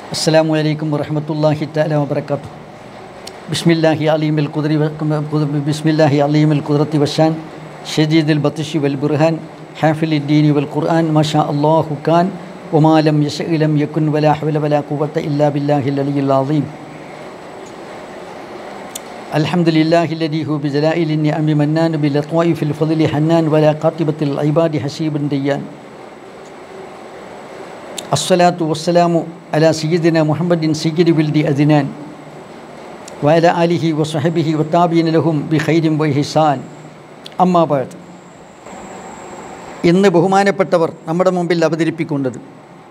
السلام عليكم ورحمة الله تعالى وبركاته بسم الله عليم القدر بسم الله عليم القدرة والشان شديد البطش والبرهان حافل الدين والقرآن ما شاء الله كان وما لم يشأ لم يكن ولا حول ولا قوة إلا بالله العلي العظيم الحمد لله الذي هو بجلائل النعم منان بالأطواء في الفضل حنان ولا قاطبة العباد حسيب ديان الصلاة والسلام على سيدنا محمد سيد ولد أذنان وعلى آله وصحبه والتابعين لهم بخير وإحسان أما بعد ഇന്ന് ബഹുമാനപ്പെട്ടവർ നമ്മുടെ മുമ്പിൽ അവതരിപ്പിക്കുന്നത്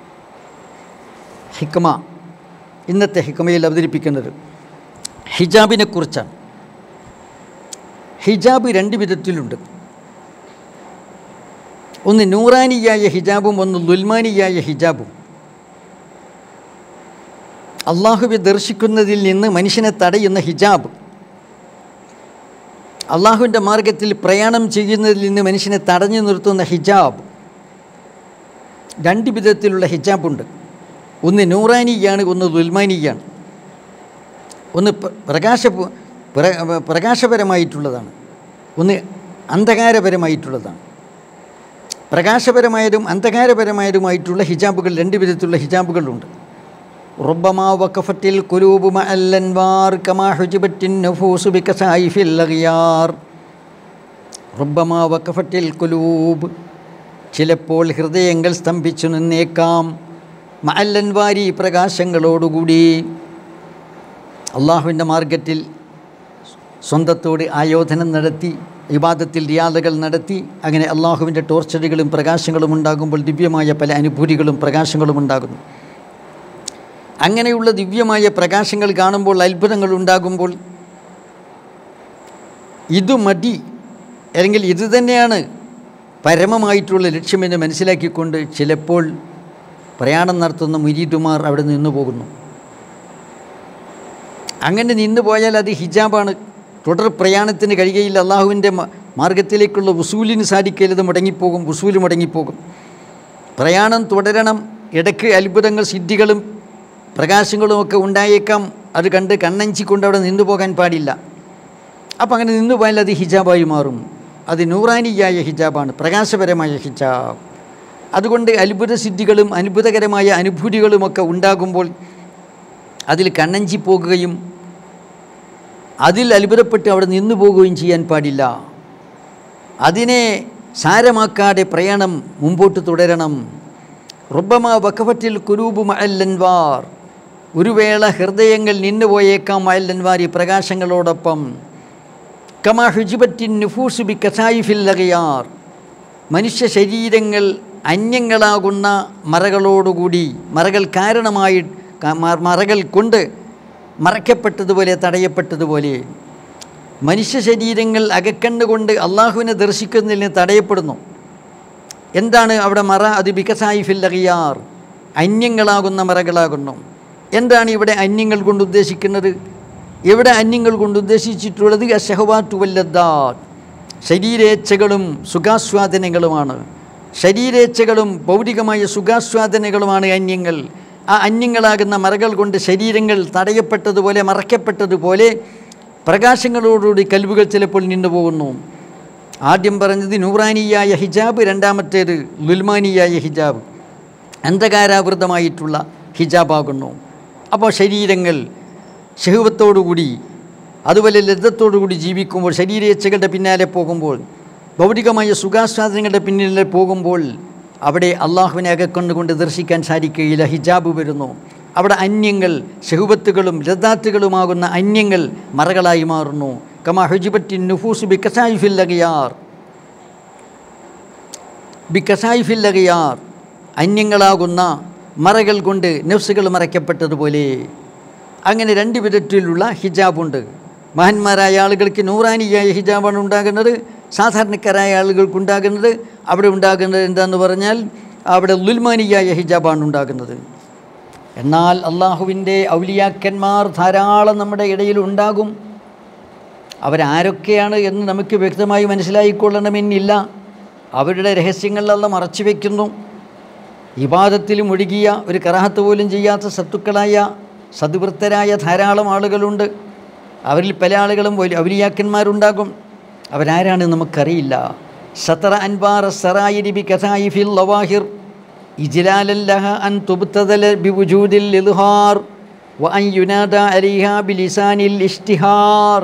ഹിക്മ ഇന്നത്തെ ഹിക്മയിൽ അവതരിപ്പിക്കുന്നത് ഹിജാബിനെ കുറിച്ചാണ് ഹിജാബ് രണ്ട് വിധത്തിലുണ്ട് ഒന്ന് നൂറാനിയായ ഹിജാബും ഒന്ന് ദുൽമാനിയായ ഹിജാബും അള്ളാഹുവെ ദർശിക്കുന്നതിൽ നിന്ന് മനുഷ്യനെ തടയുന്ന ഹിജാബ് അള്ളാഹുവിൻ്റെ മാർഗത്തിൽ പ്രയാണം ചെയ്യുന്നതിൽ നിന്ന് മനുഷ്യനെ തടഞ്ഞു നിർത്തുന്ന ഹിജാബ് രണ്ട് വിധത്തിലുള്ള ഹിജാബുണ്ട് ഒന്ന് നൂറാനിയാണ് ഒന്ന് ദുൽമാനിയാണ് ഒന്ന് പ്രകാശ പ്രകാശപരമായിട്ടുള്ളതാണ് ഒന്ന് അന്ധകാരപരമായിട്ടുള്ളതാണ് പ്രകാശപരമായതും അന്ധകാരപരമായതുമായിട്ടുള്ള ഹിജാബുകൾ രണ്ട് വിധത്തിലുള്ള ഹിജാബുകളുണ്ട് റുബമാ വക്കഫത്തിൽ കുലൂബ് മഅല്ലൻവാർ കമാ ഹുജിബത്തിൻ നഫൂസ് ബികസായിഫിൽ അഗിയാർ റുബമാ വക്കഫത്തിൽ കുലൂബ് ചിലപ്പോൾ ഹൃദയങ്ങൾ സ്തംഭിച്ചു നിന്നേക്കാം മഅല്ലൻവാരി പ്രകാശങ്ങളോടുകൂടി അള്ളാഹുവിൻ്റെ മാർഗത്തിൽ സ്വന്തത്തോട് ആയോധനം നടത്തി വിവാദത്തിൽ റിയാദകൾ നടത്തി അങ്ങനെ അള്ളാഹുവിൻ്റെ ടോർച്ചറുകളും പ്രകാശങ്ങളും ഉണ്ടാകുമ്പോൾ ദിവ്യമായ പല അനുഭൂതികളും പ്രകാശങ്ങളും ഉണ്ടാകുന്നു അങ്ങനെയുള്ള ദിവ്യമായ പ്രകാശങ്ങൾ കാണുമ്പോൾ അത്ഭുതങ്ങൾ ഉണ്ടാകുമ്പോൾ ഇത് മതി അല്ലെങ്കിൽ ഇത് തന്നെയാണ് പരമമായിട്ടുള്ള ലക്ഷ്യമെന്ന് മനസ്സിലാക്കിക്കൊണ്ട് ചിലപ്പോൾ പ്രയാണം നടത്തുന്ന മുരീദുമാർ അവിടെ നിന്നു പോകുന്നു അങ്ങനെ നിന്നു പോയാൽ അത് ഹിജാബാണ് തുടർ പ്രയാണത്തിന് കഴിയുകയില്ല അള്ളാഹുവിൻ്റെ മാർഗത്തിലേക്കുള്ള വസൂലിന് സാധിക്കരുത് മുടങ്ങിപ്പോകും വസൂല് മുടങ്ങിപ്പോകും പ്രയാണം തുടരണം ഇടയ്ക്ക് അത്ഭുതങ്ങൾ സിദ്ധികളും പ്രകാശങ്ങളും ഒക്കെ ഉണ്ടായേക്കാം അത് കണ്ട് കണ്ണഞ്ചിക്കൊണ്ട് അവിടെ നിന്നു പോകാൻ പാടില്ല അപ്പം അങ്ങനെ നിന്നു പോയാൽ അത് ഹിജാബായി മാറും അത് നൂറാനിയായ ഹിജാബാണ് പ്രകാശപരമായ ഹിജാബ് അതുകൊണ്ട് അത്ഭുത സിദ്ധികളും അത്ഭുതകരമായ അനുഭൂതികളുമൊക്കെ ഉണ്ടാകുമ്പോൾ അതിൽ കണ്ണഞ്ചി പോകുകയും അതിൽ അത്ഭുതപ്പെട്ട് അവിടെ നിന്നു പോകുകയും ചെയ്യാൻ പാടില്ല അതിനെ സാരമാക്കാതെ പ്രയാണം മുമ്പോട്ട് തുടരണം റുബമ വക്കഫറ്റിൽ കുരൂബ് മഅല്ലൻവാർ ഒരു വേള ഹൃദയങ്ങൾ നിന്നുപോയേക്കാം മഅല്ലൻവാർ ഈ പ്രകാശങ്ങളോടൊപ്പം കമാ ഹുജിബറ്റിൻ നുഫൂസ് ബി കസായിഫിൽ ലഗയാർ മനുഷ്യ ശരീരങ്ങൾ അന്യങ്ങളാകുന്ന മറകളോടുകൂടി മറകൾ കാരണമായി മറകൾ കൊണ്ട് മറയ്ക്കപ്പെട്ടതുപോലെ തടയപ്പെട്ടതുപോലെ മനുഷ്യ ശരീരങ്ങൾ അകക്കണ്ണുകൊണ്ട് അള്ളാഹുവിനെ ദർശിക്കുന്നതിന് തടയപ്പെടുന്നു എന്താണ് അവിടെ മറ അത് ബിക്കസായി ഫില്ലറിയാർ അന്യങ്ങളാകുന്ന മറകളാകുന്നു എന്താണ് ഇവിടെ അന്യങ്ങൾ കൊണ്ട് ഉദ്ദേശിക്കുന്നത് ഇവിടെ അന്യങ്ങൾ കൊണ്ട് ഉദ്ദേശിച്ചിട്ടുള്ളത് അഷഹവാറ്റു വല്ലദ്ദാത്ത് ശരീരേച്ഛകളും സുഖാസ്വാദനങ്ങളുമാണ് ശരീരേച്ഛകളും ഭൗതികമായ സുഖാസ്വാദനകളുമാണ് അന്യങ്ങൾ ആ അന്യങ്ങളാകുന്ന മറകൾ കൊണ്ട് ശരീരങ്ങൾ തടയപ്പെട്ടതുപോലെ മറയ്ക്കപ്പെട്ടതുപോലെ പ്രകാശങ്ങളോടുകൂടി കൽവുകൾ ചിലപ്പോൾ നിന്നു പോകുന്നു ആദ്യം പറഞ്ഞത് നൂറാനിയായ ഹിജാബ് രണ്ടാമത്തേത് ലുൽമാനിയായ ഹിജാബ് അന്ധകാരാവൃതമായിട്ടുള്ള ഹിജാബാകുന്നു അപ്പോൾ ശരീരങ്ങൾ ശഹുവത്തോടുകൂടി അതുപോലെ ലബ്ധത്തോടുകൂടി ജീവിക്കുമ്പോൾ ശരീരേച്ഛകളുടെ പിന്നാലെ പോകുമ്പോൾ ഭൗതികമായ സുഖാസ്വാദനങ്ങളുടെ പിന്നിലെ പോകുമ്പോൾ അവിടെ അള്ളാഹുവിനെ അകക്കൊണ്ടുകൊണ്ട് ദർശിക്കാൻ സാധിക്കുകയില്ല ഹിജാബ് വരുന്നു അവിടെ അന്യങ്ങൾ ഷഹുബത്തുകളും ലദ്ദാത്തുകളുമാകുന്ന അന്യങ്ങൾ മറകളായി മാറുന്നു കമാ ഹുജിബറ്റിൻ നുഫൂസ് ബി കസായിഫില്ലകയാർ ബി കസായിഫില്ലകയാർ അന്യങ്ങളാകുന്ന മറകൾ കൊണ്ട് നെഫ്സുകൾ മറയ്ക്കപ്പെട്ടതുപോലെ അങ്ങനെ രണ്ട് വിധത്തിലുള്ള ഹിജാബുണ്ട് മഹാന്മാരായ ആളുകൾക്ക് നൂറാനിയായ ഹിജാബാണ് ഉണ്ടാകുന്നത് സാധാരണക്കാരായ ആളുകൾക്ക് ഉണ്ടാകുന്നത് അവിടെ ഉണ്ടാകുന്നത് എന്താണെന്ന് പറഞ്ഞാൽ അവിടെ ലുൽമാനിയായ ഹിജാബാണ് ഉണ്ടാകുന്നത് എന്നാൽ അള്ളാഹുവിൻ്റെ ഔലിയാക്കന്മാർ ധാരാളം നമ്മുടെ ഇടയിൽ ഉണ്ടാകും അവരാരൊക്കെയാണ് എന്ന് നമുക്ക് വ്യക്തമായി മനസ്സിലായിക്കൊള്ളണമെന്നില്ല അവരുടെ രഹസ്യങ്ങളെല്ലാം മറച്ചു വയ്ക്കുന്നു ഇബാദത്തിലും ഒഴുകിയ ഒരു കറാഹത്ത് പോലും ചെയ്യാത്ത സത്തുക്കളായ സദ്വൃത്തരായ ധാരാളം ആളുകളുണ്ട് അവരിൽ പല ആളുകളും വലിയ ഔലിയാക്കന്മാരുണ്ടാകും അവരാരാണ് നമുക്കറിയില്ല സത്ര അൻവാർ സറായിരി ബി കഥായി ഫിൽ ലവാഹിർ ഇജ്ലാലല്ലഹ അൻ തുബ്തദല ബി വുജൂദിൽ ഇൽഹാർ വ അൻ യുനാദ അലിഹ ബിലിസാനിൽ ഇഷ്തിഹാർ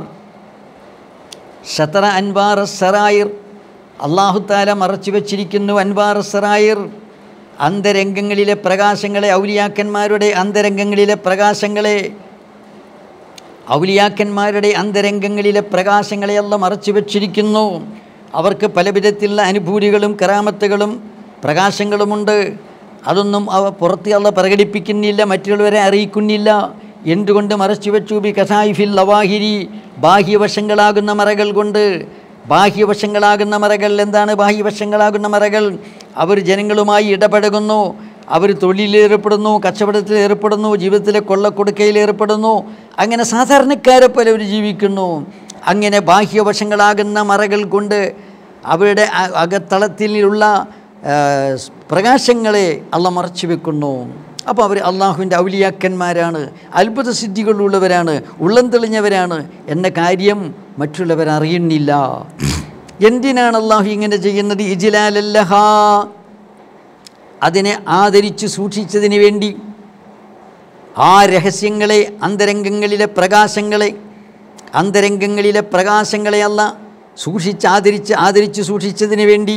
ഷത്തറ അൻവാർ സറായിർ അള്ളാഹുത്താല മറച്ചു വച്ചിരിക്കുന്നു അൻവാർ സറായിർ അന്തരംഗങ്ങളിലെ പ്രകാശങ്ങളെ ഔലിയാക്കന്മാരുടെ അന്തരംഗങ്ങളിലെ പ്രകാശങ്ങളെ ഔലിയാക്കന്മാരുടെ അന്തരംഗങ്ങളിലെ പ്രകാശങ്ങളെ അല്ല മറച്ചു വച്ചിരിക്കുന്നു അവർക്ക് പല വിധത്തിലുള്ള അനുഭൂതികളും കറാമത്തുകളും പ്രകാശങ്ങളുമുണ്ട് അതൊന്നും അവ പുറത്ത് അല്ല പ്രകടിപ്പിക്കുന്നില്ല മറ്റുള്ളവരെ അറിയിക്കുന്നില്ല എന്തുകൊണ്ട് മറച്ചു വെച്ചു ബി കസായിഫിൽ ലവാഹിരി ബാഹ്യവശങ്ങളാകുന്ന മറകൾ കൊണ്ട് ബാഹ്യവശങ്ങളാകുന്ന മറകൾ എന്താണ് ബാഹ്യവശങ്ങളാകുന്ന മറകൾ അവർ ജനങ്ങളുമായി ഇടപഴകുന്നു അവർ തൊഴിലേർപ്പെടുന്നു കച്ചവടത്തിൽ ഏർപ്പെടുന്നു ജീവിതത്തിലെ കൊള്ളക്കൊടുക്കയിൽ ഏർപ്പെടുന്നു അങ്ങനെ സാധാരണക്കാരെ പോലെ അവർ ജീവിക്കുന്നു അങ്ങനെ ബാഹ്യവശങ്ങളാകുന്ന മറകൾ കൊണ്ട് അവരുടെ അ- അകത്തളത്തിലുള്ള ആ, പ്രകാശങ്ങളെ അള്ള മറച്ചു വെക്കുന്നു അപ്പോൾ അവർ അള്ളാഹുവിൻ്റെ ഔലിയാക്കന്മാരാണ് അത്ഭുത സിദ്ധികളുള്ളവരാണ് ഉള്ളം തെളിഞ്ഞവരാണ് എന്ന കാര്യം മറ്റുള്ളവർ അറിയുന്നില്ല എന്തിനാണ് അള്ളാഹു ഇങ്ങനെ ചെയ്യുന്നത് ഇജിലാലല്ലഹ അതിനെ ആദരിച്ച് സൂക്ഷിച്ചതിന് വേണ്ടി ആ രഹസ്യങ്ങളെ അന്തരംഗങ്ങളിലെ പ്രകാശങ്ങളെ അന്തരംഗങ്ങളിലെ പ്രകാശങ്ങളെ അല്ല സൂക്ഷിച്ച് ആദരിച്ച് ആദരിച്ച് സൂക്ഷിച്ചതിന് വേണ്ടി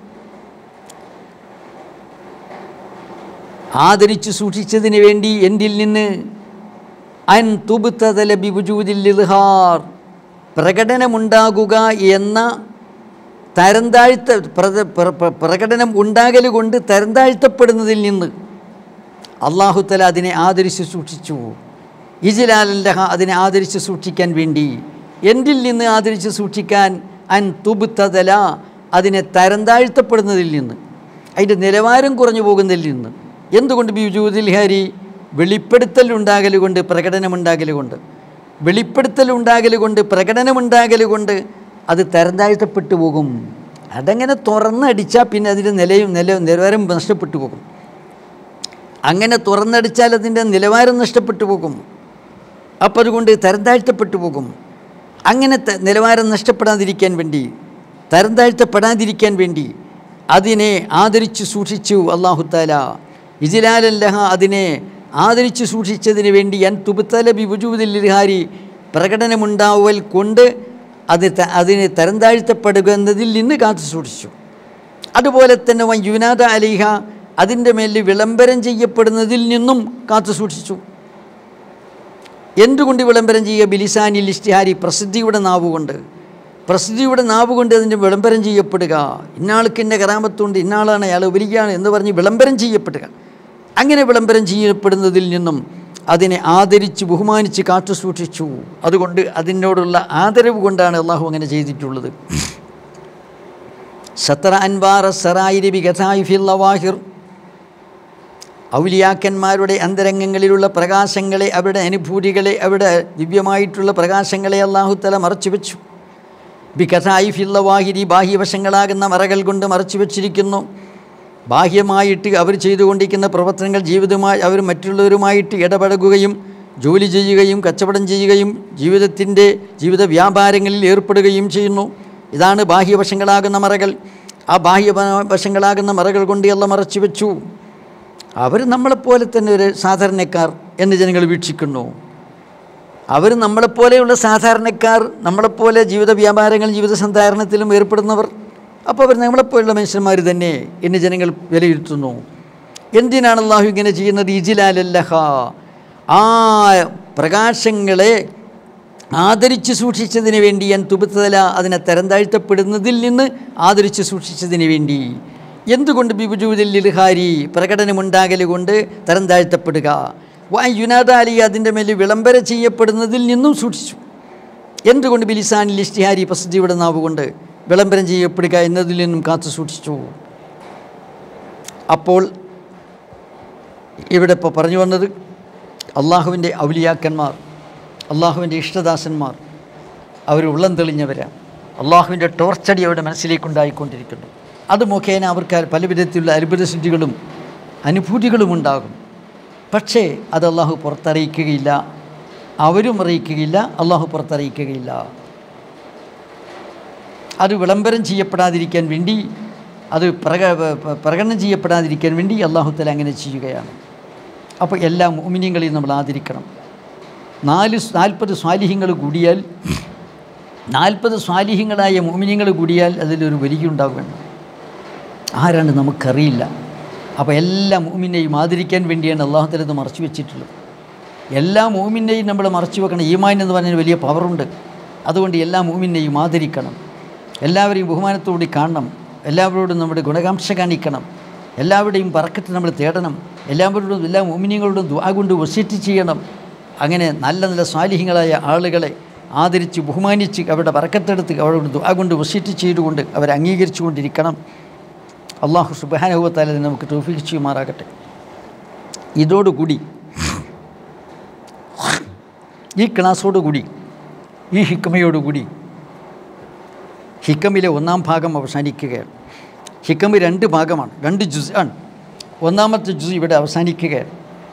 ആദരിച്ചു സൂക്ഷിച്ചതിന് വേണ്ടി എന്നിൽ നിന്ന് അൻ തുബുത്തതല ബിബുജൂദിൽ ഇൽഹാർ പ്രകടനമുണ്ടാകുക എന്ന തരംതാഴ്ത്ത പ്രത- പ്ര- പ്ര- പ്രകടനം ഉണ്ടാകൽ കൊണ്ട് തരംതാഴ്ത്തപ്പെടുന്നതിൽ നിന്ന് അള്ളാഹുത്തല അതിനെ ആദരിച്ച് സൂക്ഷിച്ചു ഇജിലാലല്ലഹ അതിനെ ആദരിച്ച് സൂക്ഷിക്കാൻ വേണ്ടി എന്തിൽ നിന്ന് ആദരിച്ച് സൂക്ഷിക്കാൻ അൻ തുബുത്തതല അതിനെ തരംതാഴ്ത്തപ്പെടുന്നതിൽ നിന്ന് അതിൻ്റെ നിലവാരം കുറഞ്ഞു പോകുന്നതിൽ നിന്ന് എന്തുകൊണ്ട് ബിജൂദിൽ ഹരി വെളിപ്പെടുത്തൽ ഉണ്ടാകൽ കൊണ്ട് പ്രകടനമുണ്ടാകൽ കൊണ്ട് വെളിപ്പെടുത്തൽ ഉണ്ടാകൽ കൊണ്ട് പ്രകടനമുണ്ടാകൽ കൊണ്ട് അത് തരംതാഴ്ത്തപ്പെട്ടു പോകും അതങ്ങനെ തുറന്നടിച്ചാൽ പിന്നെ അതിൻ്റെ നിലയും നില നിലവാരം നഷ്ടപ്പെട്ടു പോകും അങ്ങനെ തുറന്നടിച്ചാൽ അതിൻ്റെ നിലവാരം നഷ്ടപ്പെട്ടു പോകും അപ്പോൾ അതുകൊണ്ട് തരം താഴ്ത്തപ്പെട്ടു പോകും അങ്ങനെ ത- നിലവാരം നഷ്ടപ്പെടാതിരിക്കാൻ വേണ്ടി തരം താഴ്ത്തപ്പെടാതിരിക്കാൻ വേണ്ടി അതിനെ ആദരിച്ചു സൂക്ഷിച്ചു അള്ളാഹുത്താല ഇജിലാലല്ലഹ അതിനെ ആദരിച്ചു സൂക്ഷിച്ചതിന് വേണ്ടി അൻ തുബത്തല ബിബുജൂദിൽഹാരി പ്രകടനമുണ്ടാവൽ കൊണ്ട് അത് ത- അതിനെ തരം താഴ്ത്തപ്പെടുന്നതിൽ നിന്ന് കാത്തു സൂക്ഷിച്ചു അതുപോലെ തന്നെ വൻ യുനാദ അലിഹ അതിൻ്റെ മേലിൽ വിളംബരം ചെയ്യപ്പെടുന്നതിൽ നിന്നും കാത്തു സൂക്ഷിച്ചു എന്തുകൊണ്ട് വിളംബരം ചെയ്യുക ബിലിസാനിൽ ഇഷ്ടിഹാരി പ്രസിദ്ധിയുടെ നാവുകൊണ്ട് പ്രസിദ്ധിയുടെ നാവുകൊണ്ട് അതിൻ്റെ വിളംബരം ചെയ്യപ്പെടുക ഇന്നാൾക്ക് ഇന്ന കറാമത്തുണ്ട് ഇന്നാളാണ് അയാൾ വലിയാണ് എന്ന് പറഞ്ഞ് വിളംബരം ചെയ്യപ്പെടുക അങ്ങനെ വിളംബരം ചെയ്യപ്പെടുന്നതിൽ നിന്നും അതിനെ ആദരിച്ച് ബഹുമാനിച്ച് കാത്തു സൂക്ഷിച്ചു അതുകൊണ്ട് അതിനോടുള്ള ആദരവ് കൊണ്ടാണ് അള്ളാഹു അങ്ങനെ ചെയ്തിട്ടുള്ളത് സത്ര അൻവാർ സറായിരി ബിഗഥായി ഫിൽ ലവാഹിർ ഔലിയാക്കന്മാരുടെ അന്തരംഗങ്ങളിലുള്ള പ്രകാശങ്ങളെ അവരുടെ അനുഭൂതികളെ അവരുടെ ദിവ്യമായിട്ടുള്ള പ്രകാശങ്ങളെ അള്ളാഹുത്തല മറച്ചു വെച്ചു ബികഥായി ഫില്ലവാഹിരി ബാഹ്യവശങ്ങളാകുന്ന മറകൾ കൊണ്ട് മറച്ചു വെച്ചിരിക്കുന്നു ബാഹ്യമായിട്ട് അവർ ചെയ്തുകൊണ്ടിരിക്കുന്ന പ്രവർത്തനങ്ങൾ ജീവിതമായി അവർ മറ്റുള്ളവരുമായിട്ട് ഇടപഴകുകയും ജോലി ചെയ്യുകയും കച്ചവടം ചെയ്യുകയും ജീവിതത്തിൻ്റെ ജീവിത വ്യാപാരങ്ങളിൽ ഏർപ്പെടുകയും ചെയ്യുന്നു ഇതാണ് ബാഹ്യവശങ്ങളാകുന്ന മറകൾ ആ ബാഹ്യ വശങ്ങളാകുന്ന മറകൾ കൊണ്ട് എല്ലാം മറച്ചു വെച്ചു അവർ നമ്മളെപ്പോലെ തന്നെ ഒരു സാധാരണക്കാർ എന്ന് ജനങ്ങൾ വീക്ഷിക്കുന്നു അവർ നമ്മളെപ്പോലെയുള്ള സാധാരണക്കാർ നമ്മളെപ്പോലെ ജീവിത വ്യാപാരങ്ങളും ജീവിത സന്ധാരണത്തിലും ഏർപ്പെടുന്നവർ അപ്പോൾ അവർ നമ്മളെപ്പോലുള്ള മനുഷ്യന്മാർ തന്നെ എന്ന് ജനങ്ങൾ വിലയിരുത്തുന്നു എന്തിനാണ് അള്ളാഹു ഇങ്ങനെ ചെയ്യുന്നത് ഇജിലാലല്ലഹ ആ പ്രകാശങ്ങളെ ആദരിച്ച് സൂക്ഷിച്ചതിന് വേണ്ടി ഞാൻ തുബത്തല അതിനെ തരംതാഴ്ത്തപ്പെടുന്നതിൽ നിന്ന് ആദരിച്ച് സൂക്ഷിച്ചതിന് വേണ്ടി എന്തുകൊണ്ട് ബിബുജൂദിൽ ലിൽഹാരി പ്രകടനമുണ്ടാകൽ കൊണ്ട് തരം താഴ്ത്തപ്പെടുക വാ യുനാദ അലി അതിൻ്റെ മേൽ വിളംബരം ചെയ്യപ്പെടുന്നതിൽ നിന്നും സൂക്ഷിച്ചു എന്തുകൊണ്ട് ബിലിസാനിൽ ഇഷ്ടിഹാരി പ്രസിദ്ധിയുടെ നാവ് കൊണ്ട് വിളംബരം ചെയ്യപ്പെടുക എന്നതിൽ നിന്നും കാത്തു സൂക്ഷിച്ചു അപ്പോൾ ഇവിടെ ഇപ്പോൾ പറഞ്ഞു വന്നത് അള്ളാഹുവിൻ്റെ ഔലിയാക്കന്മാർ അള്ളാഹുവിൻ്റെ ഇഷ്ടദാസന്മാർ അവർ ഉള്ളം തെളിഞ്ഞവരാണ് അള്ളാഹുവിൻ്റെ ടോർച്ചടി അവരുടെ മനസ്സിലേക്കുണ്ടായിക്കൊണ്ടിരിക്കുന്നു അത് മുഖേന അവർക്ക് പല വിധത്തിലുള്ള അത്ഭുത സിദ്ധികളും അനുഭൂതികളുമുണ്ടാകും പക്ഷേ അത് അള്ളാഹു പുറത്തറിയിക്കുകയില്ല അവരും അറിയിക്കുകയില്ല അള്ളാഹു പുറത്തറിയിക്കുകയില്ല അത് വിളംബരം ചെയ്യപ്പെടാതിരിക്കാൻ വേണ്ടി അത് പ്രക പ്രകടനം ചെയ്യപ്പെടാതിരിക്കാൻ വേണ്ടി അള്ളാഹുത്തല അങ്ങനെ ചെയ്യുകയാണ് അപ്പോൾ എല്ലാ മോമിനിയങ്ങളെയും നമ്മൾ ആദരിക്കണം നാല് നാൽപ്പത് സ്വാലിഹ്യങ്ങൾ കൂടിയാൽ നാൽപ്പത് സ്വാലിഹ്യങ്ങളായ മോമിനിയങ്ങൾ കൂടിയാൽ അതിലൊരു വലിയുണ്ടാകുമെന്ന് ആരാണ് നമുക്കറിയില്ല അപ്പോൾ എല്ലാ മോമിനെയും ആദരിക്കാൻ വേണ്ടിയാണ് അള്ളാഹുത്തല ഇത് മറച്ചു വെച്ചിട്ടുള്ളത് എല്ലാ മൂമിനെയും നമ്മൾ മറച്ചു വെക്കണം ഈമാൻ എന്ന് പറഞ്ഞാൽ വലിയ പവറുണ്ട് അതുകൊണ്ട് എല്ലാ മൂമിനെയും ആദരിക്കണം എല്ലാവരെയും ബഹുമാനത്തോടെ കാണണം എല്ലാവരോടും നമ്മുടെ ഗുണകാംക്ഷ കാണിക്കണം എല്ലാവരുടെയും പറക്കത്ത് നമ്മൾ തേടണം എല്ലാവരോടും എല്ലാ മോമിനിയങ്ങളോടും ദ്വാ കൊണ്ട് വസിറ്റ് ചെയ്യണം അങ്ങനെ നല്ല നല്ല സ്വാലിഹ്യങ്ങളായ ആളുകളെ ആദരിച്ച് ബഹുമാനിച്ച് അവരുടെ പറക്കത്തെടുത്ത് അവരോട് ദ്വാ കൊണ്ട് വസിറ്റ് ചെയ്തുകൊണ്ട് അവരെ അംഗീകരിച്ചു കൊണ്ടിരിക്കണം അള്ളാഹു സുബാനുഭവത്താലെ നമുക്ക് തോഫിക്ക് ചെയ്യുമാറാകട്ടെ ഇതോടുകൂടി ഈ ക്ലാസ്സോടുകൂടി ഈ ഹിക്കമയോടുകൂടി ഹിക്കമിലെ ഒന്നാം ഭാഗം അവസാനിക്കുകയാണ് ഹിക്കമ് രണ്ട് ഭാഗമാണ് രണ്ട് ജുസ് ആണ് ഒന്നാമത്തെ ജുസ് ഇവിടെ അവസാനിക്കുകയാണ്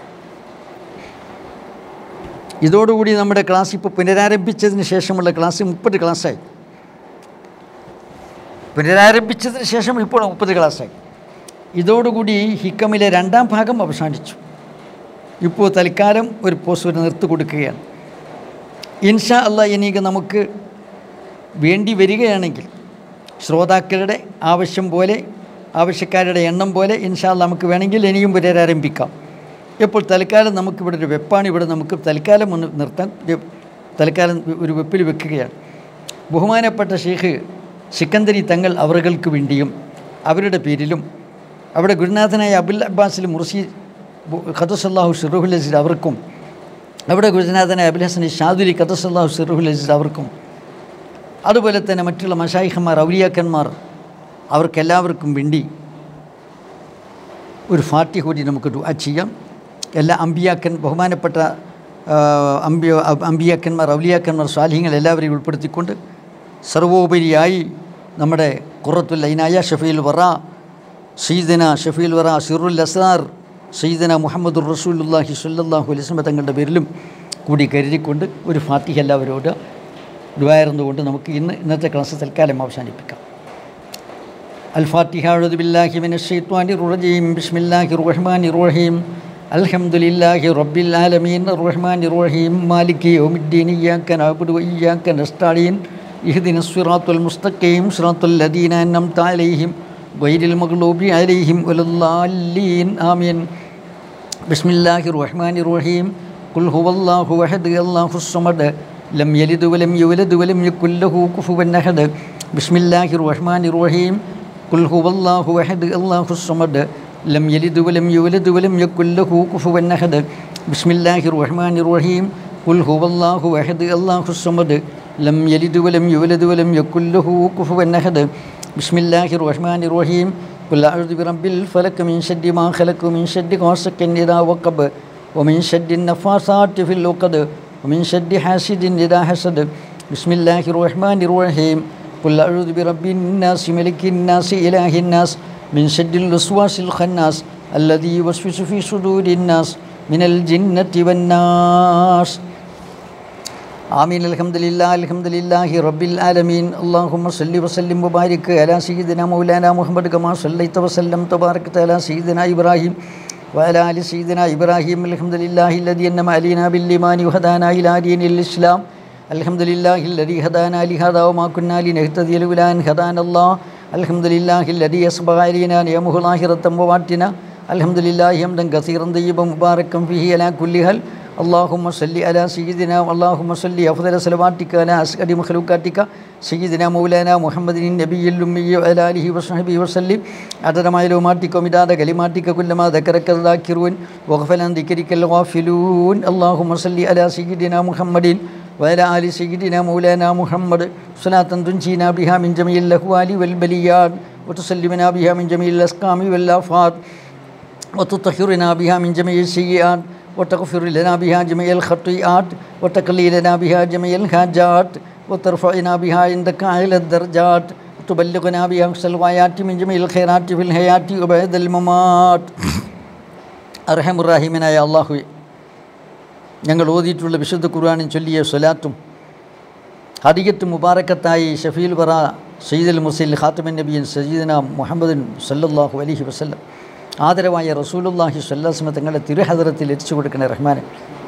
ഇതോടുകൂടി നമ്മുടെ ക്ലാസ് ഇപ്പോൾ പുനരാരംഭിച്ചതിന് ശേഷമുള്ള ക്ലാസ് മുപ്പത് ക്ലാസ്സായി പുനരാരംഭിച്ചതിന് ശേഷം ഇപ്പോൾ മുപ്പത് ക്ലാസ്സായി ഇതോടുകൂടി ഹിക്കമിലെ രണ്ടാം ഭാഗം അവസാനിച്ചു ഇപ്പോൾ തൽക്കാലം ഒരു പോസ്റ്റ് നിർത്തി കൊടുക്കുകയാണ് ഇൻഷാ അല്ല എനിക്ക് നമുക്ക് വേണ്ടി വരികയാണെങ്കിൽ ശ്രോതാക്കളുടെ ആവശ്യം പോലെ ആവശ്യക്കാരുടെ എണ്ണം പോലെ ഇൻഷാ അല്ല നമുക്ക് വേണമെങ്കിൽ ഇനിയും പുനരാരംഭിക്കാം ഇപ്പോൾ തൽക്കാലം നമുക്കിവിടെ ഒരു വെപ്പാണ് ഇവിടെ നമുക്ക് തൽക്കാലം ഒന്ന് നിർത്താൻ ഇത് തൽക്കാലം ഒരു വെപ്പിൽ വെക്കുകയാണ് ബഹുമാനപ്പെട്ട ഷെയ്ഖ് സിക്കന്ദരി തങ്ങൾ അവറുകൾക്ക് വേണ്ടിയും അവരുടെ പേരിലും അവിടെ ഗുരുനാഥനായ അബുൽ അബ്ബാസിൽ മുർസി ഖദസല്ലാഹു ഷിറുഹുൽ അസീസ് അവർക്കും അവിടെ ഗുരുനാഥനായ അബുൽ ഹസൻ ഷാദുലി ഖദസല്ലാഹു ഷിറുഹുൽ അസീസ് അവർക്കും അതുപോലെ തന്നെ മറ്റുള്ള മഷായിഖന്മാർ ഔലിയാക്കന്മാർ അവർക്കെല്ലാവർക്കും വേണ്ടി ഒരു ഫാറ്റി കൂടി നമുക്ക് ദുആ ചെയ്യാം എല്ലാ അമ്പിയാക്കൻ ബഹുമാനപ്പെട്ട ആ, അമ്പിയ അമ്പിയാക്കന്മാർ ഔലിയാക്കന്മാർ സ്വാലിഹ്യങ്ങൾ എല്ലാവരെയും ഉൾപ്പെടുത്തിക്കൊണ്ട് സർവോപരിയായി നമ്മുടെ ഖുറത്തുൽ ഐനായ ഷഫീൽ വറ സീദന ഷഫീൽ വറ സിറുൽ അസാർ സയ്യിദന മുഹമ്മദുർ റസൂലുല്ലാഹി സ്വല്ലല്ലാഹു അലൈഹി വസല്ലം തങ്ങളുടെ പേരിലും കൂടി കരുതിക്കൊണ്ട് ഒരു ഫാത്തിഹ എല്ലാവരോട് ദ്വായിരുന്നുകൊണ്ട് നമുക്ക് ഇന്ന് ഇന്നത്തെ ക്ലാസ് തൽക്കാലം അവസാനിപ്പിക്കാം الفاتحة أعوذ بالله من الشيطان الرجيم بسم الله الرحمن الرحيم الحمد لله رب العالمين الرحمن الرحيم مالك يوم الدين إياك نعبد وإياك نستعين اهدنا الصراط المستقيم صراط الذين أنعمت عليهم غير المغلوب عليهم ولا الضالين آمين بسم الله الرحمن الرحيم قل هو الله أحد الله الصمد لم يلد ولم يولد ولم يكن له كفوا أحد بسم الله الرحمن الرحيم قل هو الله أحد الله الصمد لم يلد ولم يولد ولم يكن له كفوا أحد بسم الله الرحمن الرحيم قل هو الله أحد الله الصمد لم يلد ولم يولد ولم يكن له كفوا أحد بسم الله الرحمن الرحيم قل أعوذ برب الفلك من شر ما خلق ومن شر غاسق إذا وقب ومن شر النفاثات في العقد ومن شر حاسد إذا حسد بسم الله الرحمن الرحيم قل أعوذ برب الناس ملك الناس إله الناس من شر الوسواس الخناس الذي يوسوس في صدور الناس من الجنة والناس آمين الحمد لله الحمد لله رب العالمين اللهم صل وسلم وبارك على سيدنا مولانا محمد كما صليت وسلم تباركت على سيدنا إبراهيم وعلى آل سيدنا إبراهيم الحمد لله الذي أنعم علينا بالإيمان وهدانا إلى دين الإسلام الحمد لله الذي هدانا لهذا وما كنا لنهتدي لولا أن هدانا الله الحمد لله الذي أصبح علينا نعمه ظاهرة وباطنة الحمد لله حمدا كثيرا طيبا مباركا فيه على كل حال اللهم صل على سيدنا اللهم صل أفضل صلواتك على أسعد مخلوقاتك سيدنا مولانا محمد النبي الأمي وعلى آله وصحبه وسلم عدد معلوماتك ومداد كلماتك كلما ذكرك الذاكرون وغفل عن ذكرك الغافلون اللهم صل على سيدنا محمد وعلى آل سيدنا مولانا محمد صلاة تنجينا بها من جميع الأهوال والبليات وتسلمنا بها من جميع الأسقام والآفات وتطهرنا بها من جميع السيئات وتغفر لنا بها جميع الخطيئات وتقلي لنا بها جميع الحاجات وترفعنا بها عندك أعلى الدرجات وتبلغنا بها أقصى الغايات من جميع الخيرات في الحياة وبعد الممات അർഹമുറാഹിമിനായ അള്ളാഹു ഞങ്ങൾ ഓതിയിട്ടുള്ള വിശുദ്ധ ഖുർആാനും ചൊല്ലിയ സ്വലാത്തും ഹദിയത്ത് മുബാറക്കത്തായി ഷഫീൽ ബറ സയ്യിദുൽ മുസൈൽ ഖാത്തമൻ നബീൻ സജീദന മുഹമ്മദിൻ സല്ലല്ലാഹു അലൈഹി വസല്ലം ആദരവായ റസൂലുല്ലാഹി സ്വല്ലാസ്മ തങ്ങളുടെ തിരുഹദറത്തിൽ എത്തിച്ചു കൊടുക്കണേ റഹ്മാനെ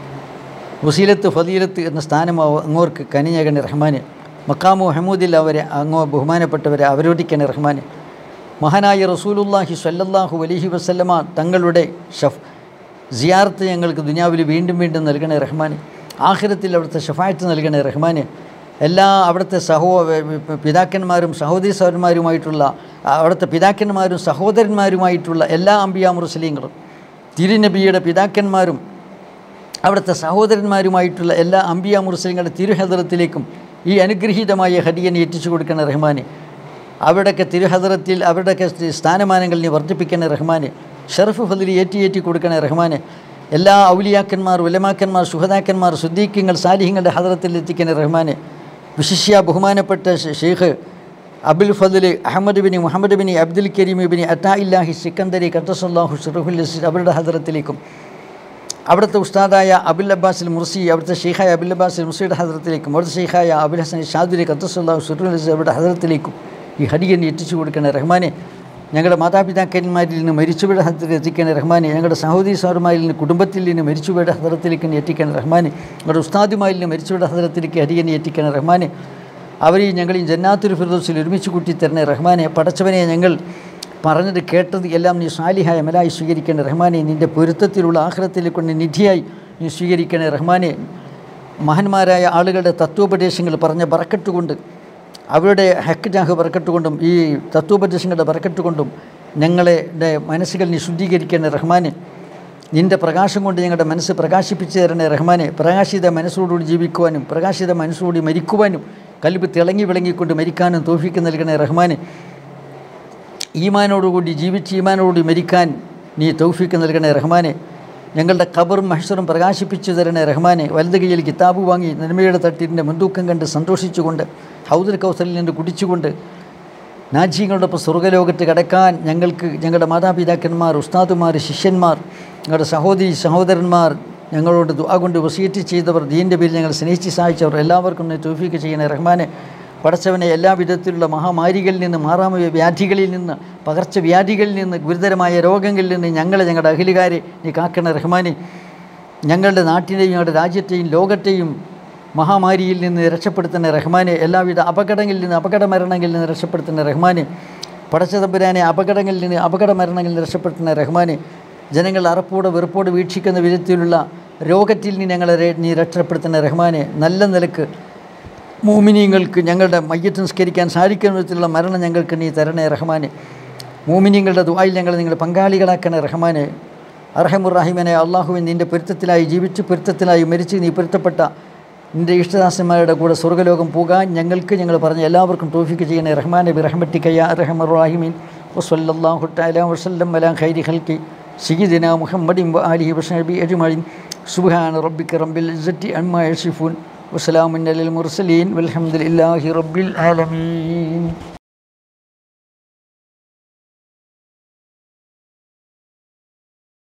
വസീലത്ത് ഫദീലത്ത് എന്ന സ്ഥാനം അവ- അങ്ങോർക്ക് കനിഞ്ഞകണേ റഹ്മാന് മക്കാമു ഹമൂദിൽ അവരെ അങ്ങോ ബഹുമാനപ്പെട്ടവരെ അവരോധിക്കണേ റഹ്മാന് മഹാനായ റസൂലുല്ലാഹി സ്വല്ലല്ലാഹു അലൈഹി വസല്ലമ തങ്ങളുടെ ഷഫ് സിയാർത്ത് ഞങ്ങൾക്ക് ദുനിയാവിൽ വീണ്ടും വീണ്ടും നൽകണേ റഹ്മാന് ആഖിരത്തിൽ അവിടുത്തെ ഷഫായത്ത് നൽകണേ റഹ്മാന് എല്ലാ അവിടുത്തെ സഹോ പിതാക്കന്മാരും സഹോദരി സഹോദരന്മാരുമായിട്ടുള്ള അവിടുത്തെ പിതാക്കന്മാരും സഹോദരന്മാരുമായിട്ടുള്ള എല്ലാ അമ്പിയാ മുസ്ലിങ്ങളും തിരുനബിയുടെ പിതാക്കന്മാരും അവിടുത്തെ സഹോദരന്മാരുമായിട്ടുള്ള എല്ലാ അമ്പിയ മുസ്ലിങ്ങളുടെ തിരുഹദറത്തിലേക്കും ഈ അനുഗ്രഹീതമായ ഹദിയനെ എത്തിച്ചു കൊടുക്കണ റഹ്മാന് അവിടെയൊക്കെ തിരുഹദറത്തിൽ അവരുടെയൊക്കെ സ്ഥാനമാനങ്ങൾ നീ വർദ്ധിപ്പിക്കണ റഹ്മാന് ഷറഫ് ഫതിൽ ഏറ്റി ഏറ്റി കൊടുക്കണ റഹ്മാന് എല്ലാ ഔലിയാക്കന്മാർ ഉലമാക്കന്മാർ സുഹദാക്കന്മാർ സുദ്ദീഖ്യങ്ങൾ സാലിഹ്യങ്ങളുടെ ഹദറത്തിൽ എത്തിക്കണ റഹ്മാന് വിശിഷ്യ ബഹുമാനപ്പെട്ട ഷെ- ഷെയ്ഖ് അബുൽ ഫضൽ അഹമ്മദ് ബിനി മുഹമ്മദ് ബിനി അബ്ദുൽ കരീം ബിനി അത്താ ഇല്ലാഹി സിക്കന്ദരി ഖത്തസല്ലാഹു ഷറഫുൽ അവരുടെ ഹദറത്തിലേക്കും അവിടുത്തെ ഉസ്താദായ അബുൽ അബ്ബാസിൽ മുർസി അവിടുത്തെ ഷെയ്ഖായ അബുൽ അബ്ബാസിൽ മുർസിയുടെ ഹദറത്തിലേക്കും അവിടുത്തെ ഷെയ്ഖായ അബുൽ ഹസൻ ഷാദുരി ഖത്തസുല്ലാഹു ഷുറുൽ അവരുടെ ഹദറത്തിലേക്കും ഈ ഹദിയനെ എത്തിച്ചു കൊടുക്കണേ റഹ്മാനെ ഞങ്ങളുടെ മാതാപിതാക്കന്മാരിൽ നിന്ന് മരിച്ചുപോയുടെ ഹദത്തിൽ എത്തിക്കണേ റഹ്മാനെ ഞങ്ങളുടെ സഹോദരി സഹോദരന്മാരിൽ നിന്ന് കുടുംബത്തിൽ നിന്ന് മരിച്ചുപോയുടെ ഹദറത്തിലേക്ക് നീ എത്തിക്കണേ റഹ്മാനെ ഞങ്ങളുടെ ഉസ്താദുമാരിൽ നിന്ന് മരിച്ചുപോയുടെ ഹദറത്തിലേക്ക് ഹരിയനെ എത്തിക്കണേ റഹ്മാനെ അവരെയും ഞങ്ങളെയും ജന്നാത്തുൽ ഫിർദോസിൽ ഒരുമിച്ച് കൂട്ടി തരണേ റഹ്മാനെ പടച്ചവനെ ഞങ്ങൾ പറഞ്ഞത് കേട്ടത് എല്ലാം നീ സാലിഹായ മലായി സ്വീകരിക്കണേ റഹ്മാനെ നിൻ്റെ പൊരുത്തത്തിലുള്ള ആഹ്ലത്തിൽ കൊണ്ട് നിധിയായി നീ സ്വീകരിക്കണേ റഹ്മാനെ മഹാന്മാരായ ആളുകളുടെ തത്വോപദേശങ്ങൾ പറഞ്ഞ ബറക്കത്ത് കൊണ്ട് അവരുടെ ഹക്ക് ജാഹ് ബറക്കത്ത് കൊണ്ടും ഈ തത്വോപദേശങ്ങളുടെ ബറക്കത്ത് കൊണ്ടും ഞങ്ങളെ ടെ മനസ്സുകൾ നീ ശുദ്ധീകരിക്കണേ റഹ്മാനെ നിൻ്റെ പ്രകാശം കൊണ്ട് ഞങ്ങളുടെ മനസ്സ് പ്രകാശിപ്പിച്ചു തരണേ റഹ്മാനെ പ്രകാശിത മനസ്സോടുകൂടി ജീവിക്കുവാനും പ്രകാശിത മനസ്സോടുകൂടി മരിക്കുവാനും കൽബ് തിളങ്ങി വിളങ്ങിക്കൊണ്ട് മരിക്കാനും തോഫിക്ക് നൽകണേ റഹ്മാനെ ഈമാനോടുകൂടി ജീവിച്ച് ഈമാനോടുകൂടി മരിക്കാൻ നീ തൗഫീക്ക് നൽകണേ റഹ്മാനെ ഞങ്ങളുടെ ഖബറും മഹ്സറും പ്രകാശിപ്പിച്ചു തരണേ റഹ്മാനെ വലത് കൈയിൽ കിതാബ് വാങ്ങി നന്മയുടെ തട്ടിൻ്റെ മുൻതൂക്കം കണ്ട് സന്തോഷിച്ചുകൊണ്ട് ഹൗദുൽ കൗസലിൽ നിന്ന് കുടിച്ചുകൊണ്ട് നാജീങ്ങളോടൊപ്പം സ്വർഗ്ഗലോകത്ത് കടക്കാൻ ഞങ്ങൾക്ക് ഞങ്ങളുടെ മാതാപിതാക്കന്മാർ ഉസ്താദുമാർ ശിഷ്യന്മാർ ഞങ്ങളുടെ സഹോദരി സഹോദരന്മാർ ഞങ്ങളോട് ദുആ കൊണ്ട് വസീറ്റ് ചെയ്തവർ ദീൻ്റെ പേരിൽ ഞങ്ങൾ സ്നേഹിച്ച് സഹായിച്ചവർ എല്ലാവർക്കും നീ തൗഫീക്ക് ചെയ്യണേ റഹ്മാനെ പടച്ചവനെ എല്ലാ വിധത്തിലുള്ള മഹാമാരികളിൽ നിന്ന് മാറാമയ വ്യാധികളിൽ നിന്ന് പകർച്ചവ്യാധികളിൽ നിന്ന് ഗുരുതരമായ രോഗങ്ങളിൽ നിന്ന് ഞങ്ങളെ ഞങ്ങളുടെ അഖിലുകാരെ നീ കാക്കണ റഹ്മാനെ ഞങ്ങളുടെ നാട്ടിനെയും ഞങ്ങളുടെ രാജ്യത്തെയും ലോകത്തെയും മഹാമാരിയിൽ നിന്ന് രക്ഷപ്പെടുത്തുന്ന റഹ്മാനെ എല്ലാവിധ അപകടങ്ങളിൽ നിന്ന് അപകട മരണങ്ങളിൽ നിന്ന് രക്ഷപ്പെടുത്തുന്ന റഹ്മാനെ പടച്ചതമ്പുരാനെ അപകടങ്ങളിൽ നിന്ന് അപകട മരണങ്ങളിൽ നിന്ന് രക്ഷപ്പെടുത്തുന്ന റഹ്മാനെ ജനങ്ങൾ അറപ്പോടെ വെറുപ്പോടെ വീക്ഷിക്കുന്ന വിധത്തിലുള്ള രോഗത്തിൽ നിന്ന് ഞങ്ങളെ രെ- നീ രക്ഷപ്പെടുത്തുന്ന റഹ്മാനെ നല്ല നിലക്ക് മൂമിനിയങ്ങൾക്ക് ഞങ്ങളുടെ മയ്യത്ത് നിസ്കരിക്കാൻ സാധിക്കുന്ന വിധത്തിലുള്ള മരണം ഞങ്ങൾക്ക് നീ തരണേ റഹ്മാനെ മൂമിനിയങ്ങളുടെ ദുആയിൽ ഞങ്ങൾ നിങ്ങൾ പങ്കാളികളാക്കണേ റഹ്മാനെ അർഹമുറാഹിമനെ അള്ളാഹുവിൻ നിൻ്റെ പൊരുത്തത്തിലായി ജീവിച്ച് പൊരുത്തത്തിലായി മരിച്ച് നീ പൊരുത്തപ്പെട്ട നിൻ്റെ ഇഷ്ടദാസന്മാരുടെ കൂടെ സ്വർഗ്ഗലോകം പോകാൻ ഞങ്ങൾക്ക് ഞങ്ങൾ പറഞ്ഞ എല്ലാവർക്കും തോഫിക്ക് ചെയ്യണേ റഹ്മാനെ ബിറഹമറ്റിക്കയ്യ റഹമുറാഹിമീൻ വസല്ലല്ലാഹു തആല വസല്ലം അലാ ഖൈരി ഖൽക്കി സയ്യിദിന മുഹമ്മദിൻ വ ആലിഹി വസഹബി അജ്മഈൻ സുബ്ഹാന റബ്ബിക റബ്ബിൽ ഇസ്സത്തി അമ്മാ യസിഫൂൻ വസലാമുൻ അലൽ മുർസലീൻ വൽഹംദുലില്ലാഹി റബ്ബിൽ ആലമീൻ